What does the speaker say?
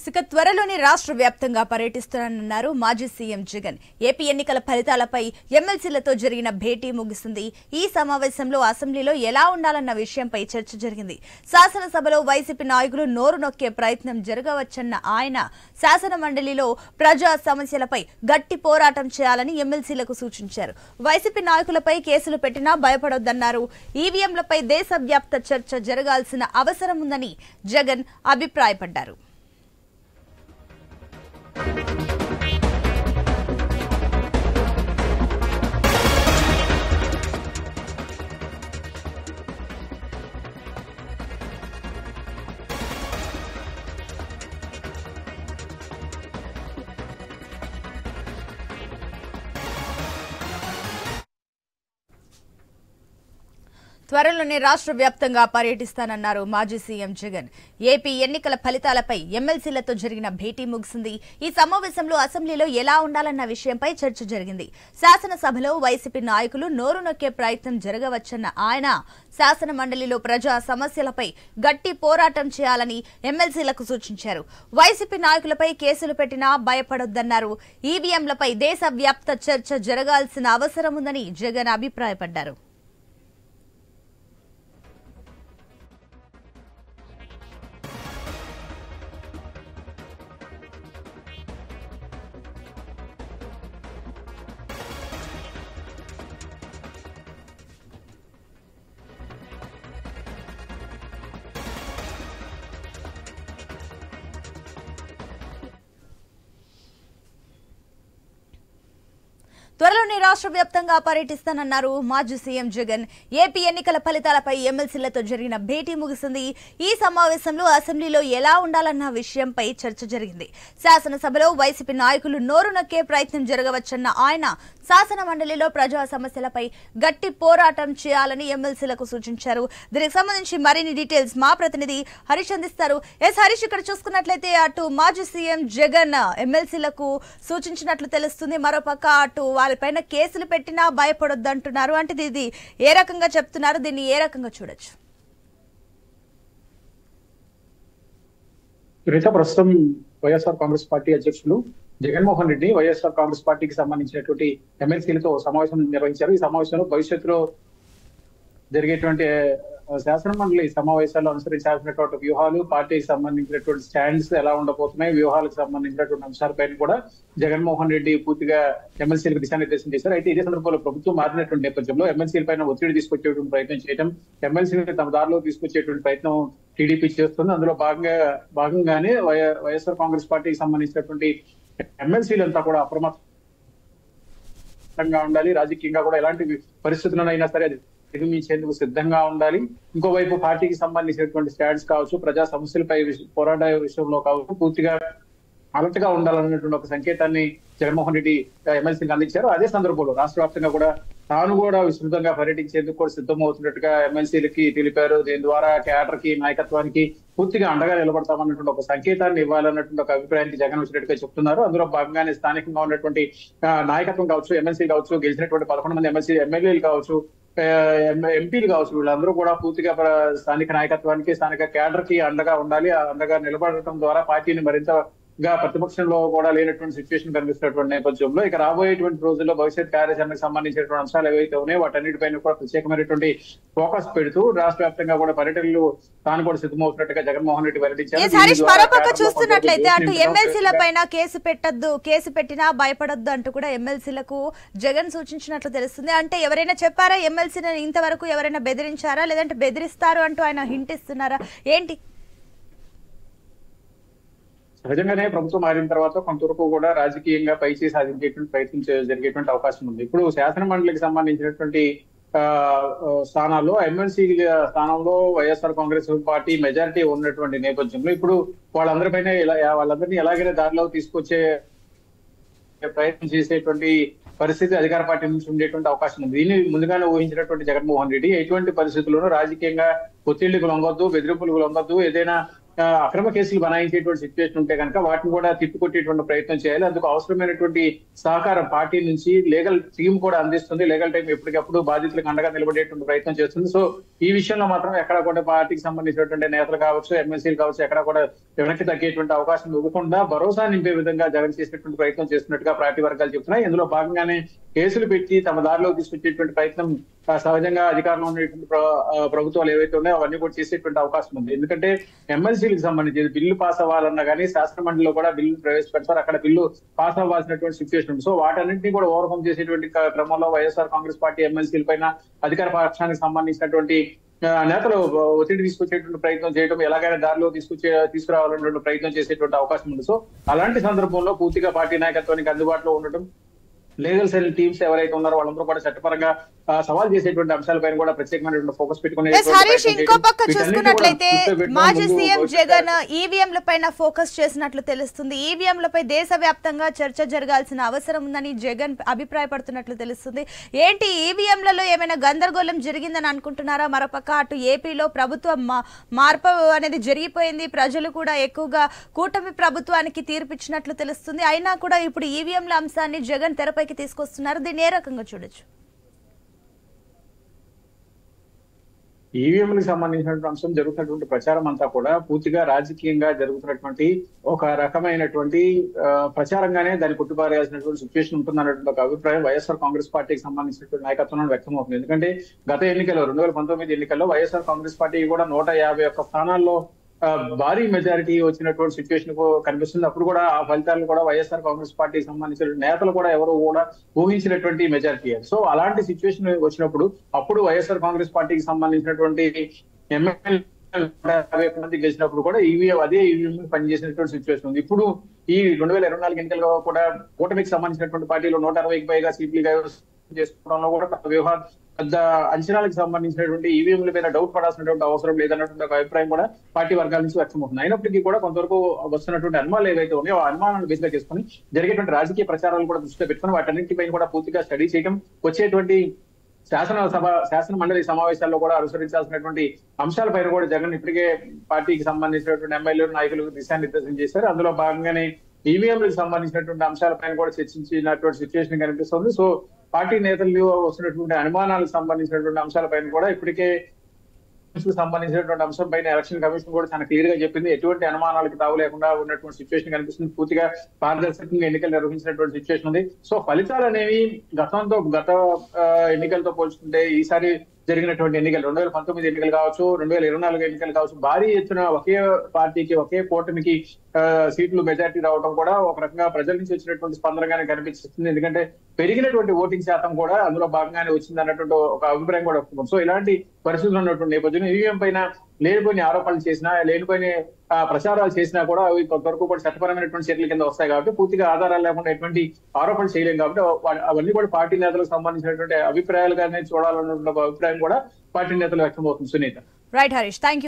ఇక త్వరలోనే రాష్ట్ర వ్యాప్తంగా పర్యటిస్తానన్నారు మాజీ సీఎం జగన్ ఏపీ ఎన్నికల ఫలితాలపై ఎమ్మెల్సీలతో జరిగిన భేటీ ముగిసింది ఈ సమావేశంలో అసెంబ్లీలో ఎలా ఉండాలన్న విషయంపై చర్చ జరిగింది శాసనసభలో వైసీపీ నాయకులు నోరు నొక్కే ప్రయత్నం జరగవచ్చన్న ఆయన శాసన మండలిలో ప్రజా సమస్యలపై గట్టి పోరాటం చేయాలని ఎమ్మెల్సీలకు సూచించారు వైసీపీ నాయకులపై కేసులు పెట్టినా భయపడొద్దన్నారు ఈవీఎంలపై దేశవ్యాప్త చర్చ జరగాల్సిన అవసరం ఉందని జగన్ అభిప్రాయపడ్డారు త్వరలోనే రాష్ట్ర వ్యాప్తంగా పర్యటిస్తానన్నారు మాజీ సీఎం జగన్ ఏపీ ఎన్నికల ఫలితాలపై ఎమ్మెల్సీలతో జరిగిన భేటీ ముగిసింది ఈ సమావేశంలో అసెంబ్లీలో ఎలా ఉండాలన్న విషయంపై చర్చ జరిగింది శాసనసభలో వైసీపీ నాయకులు నోరు నొక్కే ప్రయత్నం జరగవచ్చన్న ఆయన శాసన మండలిలో ప్రజా సమస్యలపై గట్టి పోరాటం చేయాలని ఎమ్మెల్సీలకు సూచించారు వైసీపీ నాయకులపై కేసులు పెట్టినా భయపడొద్దన్నారు ఈవీఎంలపై దేశవ్యాప్త చర్చ జరగాల్సిన అవసరం ఉందని జగన్ అభిప్రాయపడ్డారు త్వరలోనే రాష్ట్ర వ్యాప్తంగా పర్యటిస్తానన్నారు మాజీ సీఎం జగన్ ఏపీ ఎన్నికల ఫలితాలపై ఎమ్మెల్సీలతో జరిగిన భేటీ ముగిసింది ఈ సమావేశంలో అసెంబ్లీలో ఎలా ఉండాలన్న విషయంపై చర్చ జరిగింది శాసనసభలో వైసీపీ నాయకులు నోరు నొక్కే ప్రయత్నం జరగవచ్చన్న ఆయన శాసన మండలిలో ప్రజా సమస్యలపై గట్టి పోరాటం చేయాలని ఎమ్మెల్సీలకు సూచించారు దీనికి సంబంధించి మరిన్ని డీటెయిల్స్ మా ప్రతినిధి హరీష్ అందిస్తారు ఎస్ హరీష్ ఇక్కడ చూసుకున్నట్లయితే అటు మాజీ సీఎం జగన్ ఎమ్మెల్సీలకు సూచించినట్లు తెలుస్తుంది మరోపక్క అటు వాళ్ళపైన కేసులు పెట్టినా భయపడొద్దు అంటున్నారు అంటే ఇది ఏ రకంగా చెప్తున్నారు దీన్ని ఏ రకంగా చూడొచ్చు సునీత ప్రస్తుతం వైఎస్ఆర్ కాంగ్రెస్ పార్టీ అధ్యక్షులు జగన్మోహన్ రెడ్డి వైఎస్ఆర్ కాంగ్రెస్ పార్టీకి సంబంధించినటువంటి ఎమ్మెల్సీలతో సమావేశం నిర్వహించారు ఈ సమావేశంలో భవిష్యత్తులో జరిగేటువంటి ఆ, శాసన మండలి సమావేశాల్లో అనుసరించాల్సినటువంటి వ్యూహాలు పార్టీకి సంబంధించినటువంటి స్టాండ్స్ ఎలా ఉండబోతున్నాయి వ్యూహాలకు సంబంధించినటువంటి అంశాలపైన కూడా జగన్మోహన్ రెడ్డి పూర్తిగా ఎమ్మెల్సీలకు దిశానిర్దేశం చేశారు అయితే ఇదే సందర్భంలో ప్రభుత్వం మారినటువంటి నేపథ్యంలో ఎమ్మెల్సీల పైన ఒత్తిడి తీసుకొచ్చేటువంటి ప్రయత్నం చేయడం ఎమ్మెల్సీని తమ దారిలో తీసుకొచ్చేటువంటి ప్రయత్నం టీడీపీ చేస్తుంది అందులో భాగంగా భాగంగానే వై- వైఎస్ఆర్ కాంగ్రెస్ పార్టీకి సంబంధించినటువంటి ఎమ్మెల్సీలంతా కూడా అప్రమత్తంగా ఉండాలి రాజకీయంగా కూడా ఎలాంటి పరిస్థితులనైనా సరే అది అధిగమించేందుకు సిద్ధంగా ఉండాలి ఇంకోవైపు పార్టీకి సంబంధించినటువంటి స్టాండ్స్ కావచ్చు ప్రజా సమస్యలపై విష- పోరాట విషయంలో కావచ్చు పూర్తిగా అలర్ట్ గా ఉండాలన్నటువంటి ఒక సంకేతాన్ని జగన్మోహన్ రెడ్డి ఎమ్మెల్సీకి అందించారు అదే సందర్భంలో రాష్ట్ర వ్యాప్తంగా కూడా తాను కూడా విస్తృతంగా పర్యటించేందుకు కూడా సిద్ధమవుతున్నట్టుగా ఎమ్మెల్సీలకి తెలిపారు దీని ద్వారా క్యాడర్ కి నాయకత్వానికి పూర్తిగా అండగా నిలబడతామన్నటువంటి ఒక సంకేతాన్ని ఇవ్వాలన్నటువంటి ఒక అభిప్రాయానికి జగన్ వచ్చినట్టుగా చెప్తున్నారు అందులో భాగంగానే స్థానికంగా ఉన్నటువంటి ఆ, నాయకత్వం కావచ్చు ఎమ్మెల్సీ కావచ్చు గెలిచినటువంటి పదకొండు మంది ఎమ్మెల్సీ ఎమ్మెల్యేలు కావచ్చు ఆ, ఎం- ఎంపీలు కావచ్చు వీళ్ళందరూ కూడా పూర్తిగా ప్ర- స్థానిక నాయకత్వానికి స్థానిక క్యాడర్ కి అండగా ఉండాలి ఆ అండగా నిలబడటం ద్వారా పార్టీని మరింతగా ప్రతిపక్షంలో కూడా లేనటువంటి సిచ్యువేషన్ కనిపిస్తున్నటువంటి నేపథ్యంలో ఇక రాబోయేటువంటి రోజుల్లో భవిష్యత్ కార్యాచరణకు సంబంధించినటువంటి అంశాలు ఏవైతే ఉన్నాయో వాటన్నిటిపైన కూడా ప్రత్యేకమైనటువంటి ఫోకస్ పెడుతూ రాష్ట్ర వ్యాప్తంగా కూడా పర్యటనలు తాను కూడా సిద్ధమవుతున్నట్టుగా జగన్మోహన్ రెడ్డి వెల్లడించారు ఎస్ దీని హరీష్ ద్వారా మరోపక్క క్యాడర్లో చూస్తున్నట్లయితే కొంత అటు దోషులు ఎమ్మెల్సీల పైన కేసు పెట్టద్దు కేసు పెట్టినా భయపడొద్దు అంటూ కూడా ఎమ్మెల్సీలకు జగన్ సూచించినట్లు తెలుస్తుంది అంటే ఎవరైనా చెప్పారా ఎమ్మెల్సీని ఇంతవరకు ఎవరైనా బెదిరించారా లేదంటే బెదిరిస్తారు అంటూ ఆయన హింట్ ఇస్తున్నారా ఏంటి సహజంగానే ప్రభుత్వం మారిన తర్వాత కొంతవరకు కూడా రాజకీయంగా పైచే సాధించేటువంటి ప్రయత్నం చే- జరిగేటువంటి అవకాశం ఉంది ఇప్పుడు శాసన మండలికి సంబంధించినటువంటి ఆ, ఆ, స్థానాల్లో ఎమ్మెల్సీ స్థానంలో వైఎస్ఆర్ కాంగ్రెస్ పార్టీ మెజారిటీ ఉన్నటువంటి నేపథ్యంలో ఇప్పుడు వాళ్ళందరిపైన ఇలా వాళ్ళందరినీ ఎలాగైనా దారిలో తీసుకొచ్చే ప్రయత్నం చేసేటువంటి పరిస్థితి అధికార పార్టీ నుంచి ఉండేటువంటి అవకాశం ఉంది దీన్ని ముందుగానే ఊహించినటువంటి జగన్మోహన్ రెడ్డి ఎటువంటి పరిస్థితుల్లోనూ రాజకీయంగా ఒత్తిళ్లకు లొంగొద్దు బెదిరింపులకు లొంగొద్దు ఏదైనా ఆ, అక్రమ కేసులు బనాయించేటువంటి సిచ్యువేషన్ ఉంటే కనుక వాటిని కూడా తిప్పికొట్టేటువంటి ప్రయత్నం చేయాలి అందుకు అవసరమైనటువంటి సహకారం పార్టీ నుంచి లీగల్ టీం కూడా అందిస్తుంది లీగల్ టైం ఎప్పటికప్పుడు బాధితులకు అండగా నిలబడేటువంటి ప్రయత్నం చేస్తుంది సో ఈ విషయంలో మాత్రం ఎక్కడ కూడా పార్టీకి సంబంధించినటువంటి నేతలు కావచ్చు ఎమ్మెల్సీలు కావచ్చు ఎక్కడ కూడా వెనక్కి తగ్గేటువంటి అవకాశం ఇవ్వకుండా భరోసా నింపే విధంగా జగన్ చేసినటువంటి ప్రయత్నం చేస్తున్నట్టుగా పార్టీ వర్గాలు చెప్తున్నాయి ఇందులో భాగంగానే కేసులు పెట్టి తమ దారిలో తీసుకొచ్చేటువంటి ప్రయత్నం ఆ, సహజంగా అధికారంలో ఉన్నటువంటి ప్ర- ఆ, ప్రభుత్వాలు ఏవైతే ఉన్నాయో అవన్నీ కూడా చేసేటువంటి అవకాశం ఉంది ఎందుకంటే ఎమ్మెల్సీలకు సంబంధించి బిల్లు పాస్ అవ్వాలన్నా కానీ శాసన మండలిలో కూడా బిల్లు ప్రవేశపెడతారు అక్కడ బిల్లు పాస్ అవ్వాల్సినటువంటి సిచ్యువేషన్ ఉంది సో వాటన్నింటినీ కూడా ఓవర్కమ్ చేసేటువంటి క- క్రమంలో వైఎస్ఆర్ కాంగ్రెస్ పార్టీ ఎమ్మెల్సీల పైన అధికార పక్షానికి సంబంధించినటువంటి ఆ, నేతలు ఒత్తిడి తీసుకొచ్చేటువంటి ప్రయత్నం చేయడం ఎలాగైనా దారిలో తీసుకొచ్చే తీసుకురావాలనేటువంటి ప్రయత్నం చేసేటువంటి అవకాశం ఉంది సో అలాంటి సందర్భంలో పూర్తిగా పార్టీ నాయకత్వానికి అందుబాటులో ఉండటం లీగల్ సెల్ టీమ్స్ ఎవరైతే ఉన్నారో వాళ్ళందరూ కూడా చట్టపరంగా ఆ, సవాల్ చేసేటువంటి అంశాలపైన కూడా ప్రత్యేకమైనటువంటి ఫోకస్ పెట్టుకునే ఎస్ హరీష్ ఇంకో పక్క చూసుకున్నట్లయితే మాజీ సీఎం జగన్ ఈవీఎంల పైన ఫోకస్ చేసినట్లు తెలుస్తుంది ఈవీఎంలపై దేశవ్యాప్తంగా చర్చ జరగాల్సిన అవసరం ఉందని జగన్ అభిప్రాయపడుతున్నట్లు తెలుస్తుంది ఏంటి ఈవీఎంలలో ఏమైనా గందరగోళం జరిగిందని అనుకుంటున్నారా మరోపక్క అటు ఏపీలో ప్రభుత్వ మా- మార్పు అనేది జరిగిపోయింది ప్రజలు కూడా ఎక్కువగా కూటమి ప్రభుత్వానికి తీర్పిచ్చినట్లు తెలుస్తుంది అయినా కూడా ఇప్పుడు ఈవీఎంల అంశాన్ని జగన్ తెరపైకి తీసుకొస్తున్నారు దీన్ని ఏ రకంగా చూడొచ్చు ఈవీఎంలకు సంబంధించినటువంటి అంశం జరుగుతున్నటువంటి ప్రచారం అంతా కూడా పూర్తిగా రాజకీయంగా జరుగుతున్నటువంటి ఒక రకమైనటువంటి ఆ, ప్రచారంగానే దాన్ని కొట్టుపారేయాల్సినటువంటి సిచ్యువేషన్ ఉంటుంది అన్నటువంటి ఒక అభిప్రాయం వైఎస్ఆర్ కాంగ్రెస్ పార్టీకి సంబంధించినటువంటి నాయకత్వంలో వ్యక్తం అవుతుంది ఎందుకంటే గత ఎన్నికల్లో రెండు వేల పంతొమ్మిది ఎన్నికల్లో వైఎస్ఆర్ కాంగ్రెస్ పార్టీ కూడా నూట యాభై ఒక్క స్థానాల్లో ఆ, భారీ మెజారిటీ వచ్చినటువంటి సిచ్యువేషన్ కనిపిస్తుంది అప్పుడు కూడా ఆ ఫలితాలు కూడా వైఎస్ఆర్ కాంగ్రెస్ పార్టీకి సంబంధించిన నేతలు కూడా ఎవరు కూడా ఊహించినటువంటి మెజారిటీ సో అలాంటి సిచ్యువేషన్ వచ్చినప్పుడు అప్పుడు వైఎస్ఆర్ కాంగ్రెస్ పార్టీకి సంబంధించినటువంటి ఎమ్మెల్యే యాభై ఒక్క మంది గెలిచినప్పుడు కూడా ఈవీఎం అదే ఈవీఎం పనిచేసినటువంటి సిచ్యువేషన్ ఉంది ఇప్పుడు ఈ రెండు వేల ఇరవై నాలుగు ఎన్నికల్లో కూడా కూటమికి సంబంధించినటువంటి పార్టీలు నూట అరవైకి పైగా సీట్లు కైవసం చేసుకోవడంలో కూడా పెద్ద వ్యవహారం పెద్ద అంచనాలకు సంబంధించినటువంటి ఈవీఎంల మీద డౌట్ పడాల్సినటువంటి అవసరం లేదన్నటువంటి ఒక అభిప్రాయం కూడా పార్టీ వర్గాల నుంచి వ్యక్తమవుతుంది అయినప్పటికీ కూడా కొంతవరకు వస్తున్నటువంటి అనుమానాలు ఏవైతే ఉన్నాయో ఆ అనుమానాలను బేస్ గా చేసుకుని జరిగేటువంటి రాజకీయ ప్రచారాలు కూడా దృష్టిలో పెట్టుకుని వాటన్నింటిపైన కూడా పూర్తిగా స్టడీ చేయడం వచ్చేటువంటి శాసన సభ శాసన మండలి సమావేశాల్లో కూడా అనుసరించాల్సినటువంటి అంశాలపైన కూడా జగన్ ఇప్పటికే పార్టీకి సంబంధించినటువంటి ఎమ్మెల్యేలు నాయకులు దిశానిర్దేశం చేశారు అందులో భాగంగానే ఈవీఎంలకు సంబంధించినటువంటి అంశాలపైన కూడా చర్చించినటువంటి సిచ్యువేషన్ కనిపిస్తుంది సో పార్టీ నేతలు వస్తున్నటువంటి అనుమానాలకు సంబంధించినటువంటి అంశాలపైన కూడా ఇప్పటికే కు సంబంధించినటువంటి అంశం పైన ఎలక్షన్ కమిషన్ కూడా చాలా క్లియర్ గా చెప్పింది ఎటువంటి అనుమానాలకు తావు లేకుండా ఉన్నటువంటి సిచ్యువేషన్ కనిపిస్తుంది పూర్తిగా పారదర్శకంగా ఎన్నికలు నిర్వహించినటువంటి సిచ్యువేషన్ ఉంది సో ఫలితాలు అనేవి గతంతో గత ఆ, ఎన్నికలతో పోల్చుకుంటే ఈసారి జరిగినటువంటి ఎన్నికలు రెండు వేల పంతొమ్మిది ఎన్నికలు కావచ్చు రెండు వేల ఇరవై నాలుగు ఎన్నికలు కావచ్చు భారీ ఎత్తున ఒకే పార్టీకి ఒకే కూటమికి ఆ, సీట్లు మెజార్టీ రావడం కూడా ఒక రకంగా ప్రజల నుంచి వచ్చినటువంటి స్పందనగానే కనిపిస్తుంది ఎందుకంటే పెరిగినటువంటి ఓటింగ్ శాతం కూడా అందులో భాగంగానే వచ్చింది అన్నటువంటి ఒక అభిప్రాయం కూడా వస్తుంది సో ఇలాంటి పరిస్థితులు ఉన్నటువంటి నేపథ్యంలో ఈవీఎం పైన లేనిపోయిన ఆరోపణలు చేసినా లేనిపోయిన ఆ, ప్రచారాలు చేసినా కూడా అవి కొంతవరకు కూడా చట్టపరమైనటువంటి చర్యల కింద వస్తాయి కాబట్టి పూర్తిగా ఆధారాలు లేకుండా ఎటువంటి ఆరోపణలు చేయలేం కాబట్టి వా- అవన్నీ కూడా పార్టీ నేతలకు సంబంధించినటువంటి అభిప్రాయాలుగానే చూడాలన్నటువంటి ఒక అభిప్రాయం కూడా పార్టీ నేతలు వ్యక్తం అవుతుంది సునీత రైట్ హరీష్ థ్యాంక్